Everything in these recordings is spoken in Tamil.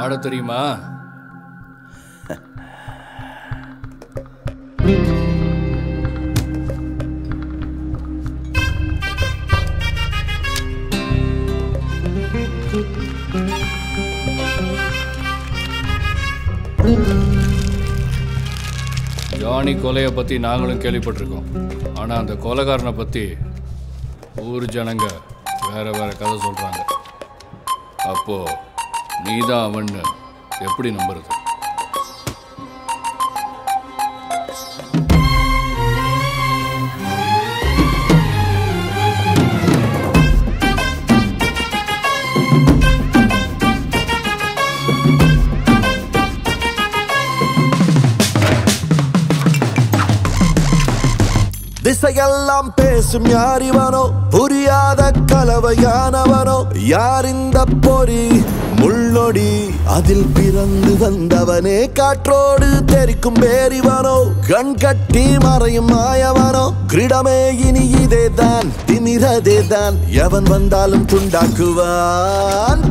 ஆட தெரியுமா ஜானி கொலையை பற்றி நாங்களும் கேள்விப்பட்டிருக்கோம் ஆனால் அந்த கொலைகாரனை பற்றி ஊர் ஜனங்க வேற வேற கதை சொல்கிறாங்க அப்போ நீதான் அவன்னு எப்படி நம்புறது திசையெல்லாம் பேசும் யார் இவனோ புரியாத கலவையானவனோ யார் இந்த பொறி முள்ளொடி அதில் பிறந்து வந்தவனே காற்றோடு தெரிக்கும் பேரிவனோ கண் கட்டி மறையும் மாயவனோ கிரீடமே இனி இதேதான் திமிரதே தான் எவன் வந்தாலும் துண்டாக்குவான்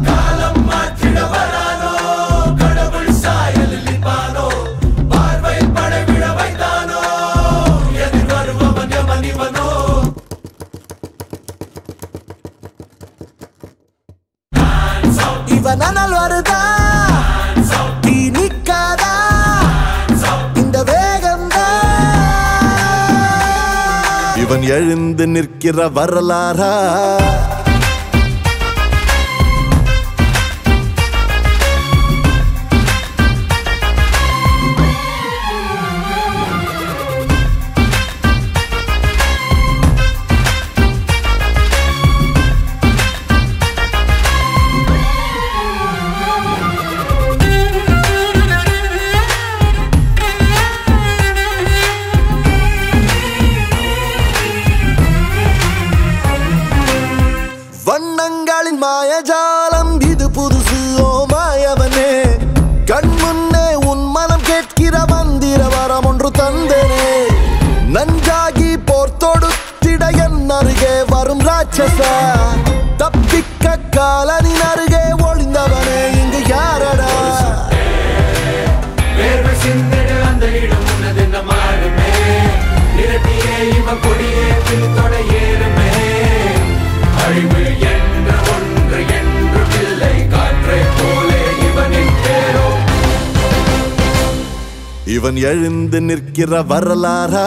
இவன் அனல் வருதா தீ நிக்காதா இந்த வேகம்தான் இவன் எழுந்து நிற்கிற வரலாறா வண்ணங்களின் மாயஜாலம் இது புதுசு ஓ மாயவனே கண் முன்னே உன் மனம் கேட்கிற மந்திர வரம் ஒன்று தந்தனே நஞ்சாகி போர் தொடுத்திட என் அருகே வரும் ராட்சசா தப்பிக்க காலனின் அருகே ஒளிந்தவனே இங்கு யாரடா வேர்வை சிந்திடு அந்த இடம் உன்னதென்ன மாறுமே நிரப்பியே இவ கொடியே பின்தொட ஏறுமே அழிவு என்ற ஒன்று என்றும் இல்லை காற்றை போலே இவனின் பேரோ இவன் எழுந்து நிற்கிற வரலாறா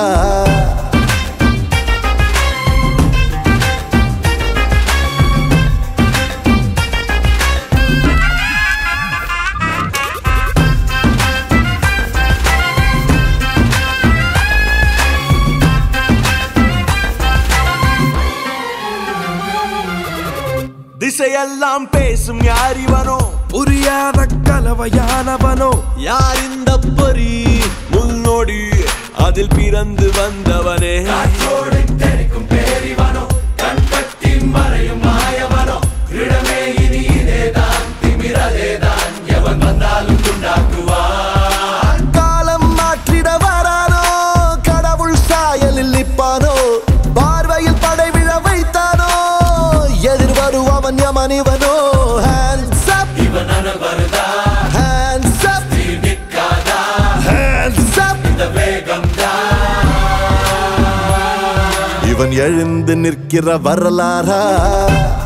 திசையெல்லாம் பேசும் யார் இவனோ புரியாத கலவையானவனோ யார் இந்த பொறி முன்னோடி அதில் பிறந்து வந்தவனே காற்றோடு தெரிக்கும் பேரிவனோ கண் கட்டி மறையும் மாயவனோ கிரீடமே இனி இதேதான் திமிரதேதான் எவன் வந்தாலும் துண்டாக்குவான் காலம் மாற்றிட வரானோ கடவுள் சாயலில் நிற்பானோ பார்வையில் படை விழ வைத்தானோ எதிர் வருவவன் யமனிவனோ ஹேண்ட்ஸ் அப் இவன் அனல் வருதா ஹேண்ட்ஸ் அப் நீ நிற்காதா ஹேண்ட்ஸ் அப் இந்த வேகம் இவன் எழுந்து நிற்கிற வரலாறா